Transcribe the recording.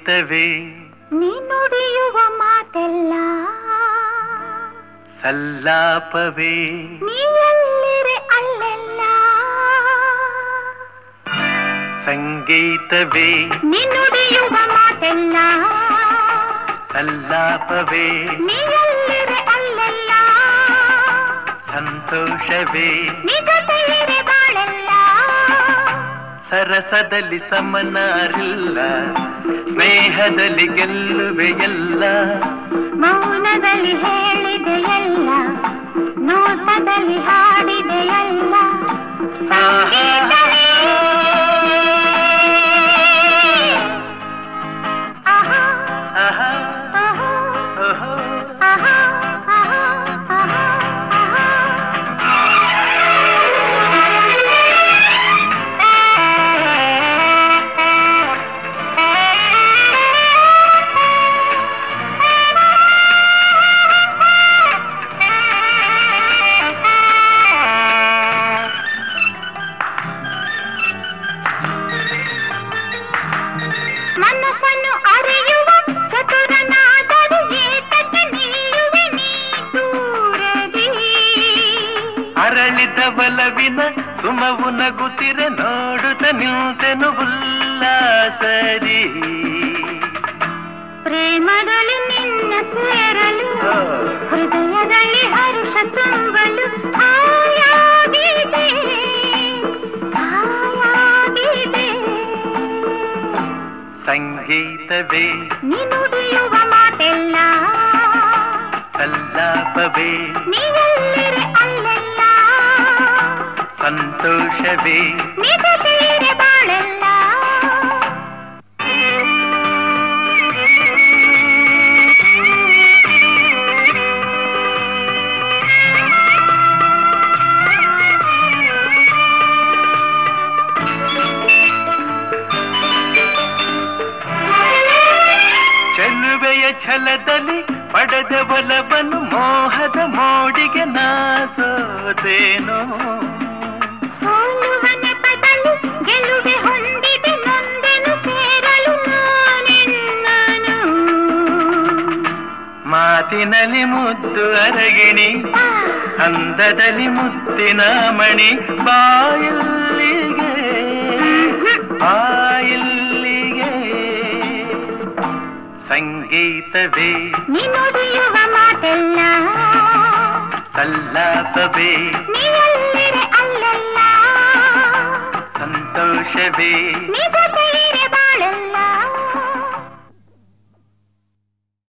ಸಂಗೀತವೇ ನೀ ನುಡಿಯುವ ಮಾತೆಲ್ಲ ಸಲ್ಲಾಪವೇ ನೀ ಎಲ್ಲಿರೆ ಅಲ್ಲೆಲ್ಲ ಸಂಗೀತವೇ ನೀ ನುಡಿಯುವ ಮಾತೆಲ್ಲ ಸಲ್ಲಾಪವೇ ನೀ ಎಲ್ಲಿರೆ ಅಲ್ಲೆಲ್ಲ ಸಂತೋಷವೇ ನೀ ಜೊತೆಯಿರೆ ಬಾಳೆಲ್ಲ ಸರಸದಲ್ಲಿ ಸಮನಾರಿಲ್ಲ ಸ್ನೇಹದಲ್ಲಿ ಗೆಲ್ಲುವೆ ಎಲ್ಲ ಮೌನದಲ್ಲಿ ಹೇಳಿದೆ ಎಲ್ಲ ನೋಟದಲ್ಲಿ ಹಾಡಿದೆ ಎಲ್ಲ ಸಂಗೀತವೇ ಆಹಾ ಆಹಾ, ಆಹಾ ಓಹೋ. ಆಹಾ ಆಹಾ ಆಹಾ ಮನಸ್ಸನ್ನು ಅರಿಯುವ ಚತುರನಾದರೂ ಏತಕ್ಕೆ ನಿಲ್ಲುವೆ ನೀ ದೂರದಿ ಅರಳಿದ ಬಲವಿನ ಸುಮವು ನಗುತ್ತಿರೆ ನೋಡುತ್ತ ನಿಂತೆನು ಉಲ್ಲಾಸರಿ ಪ್ರೇಮದಲ್ಲಿ ನಿನ್ನ ಸೇರಲು ಹೃದಯದಲ್ಲಿ ಹರುಷ ತುಂಬಲು ಆಯಾಗಿದೆ ಆಯಾಗಿದೆ ಸಂಗೀತವೇ ನೀ ನುಡಿಯುವ ಮಾತೆಲ್ಲ ಸಲ್ಲಾಪವೇ ನೀ ಎಲ್ಲಿರೆ ಅಲ್ಲೆಲ್ಲ ಸಂತೋಷವೇ ನೀ ಜೊತೆಯಿರೆ ಬಾಳೆಲ್ಲ ಚೆಲುವೆಯ ಛಲದಲ್ಲಿ ಪಡೆದ ಬಲವನ್ನು ಮೋಹದ ಮೋಡಿಗೆ ನಾಸೋದೇನೋ ಸೋಲುವ ನೆಪದಲ್ಲಿ ಗೆಲುವೆ ಹೊಂದಿದೆ ನೊಂದೆನು ಸೇರಲು ನಾನೆನ್ನನು ಮಾತಿನಲ್ಲಿ ಮುದ್ದು ಅರಗಿಣಿ ಆ, ಅಂದದಲ್ಲಿ ಮುತ್ತಿನ ಮಣಿ ಬಾಯಿಲ್ಲಿಗೆ ಬಾಯಿಲ್ಲಿಗೆ ಸಂಗೀತವೇ ನೀ ನುಡಿಯುವ ಮಾತೆಲ್ಲ ಸಲ್ಲಾಪವೇ ನೀ ಎಲ್ಲಿರೆ ಅಲ್ಲೆಲ್ಲ ಸಂತೋಷವೇ ನಿಜ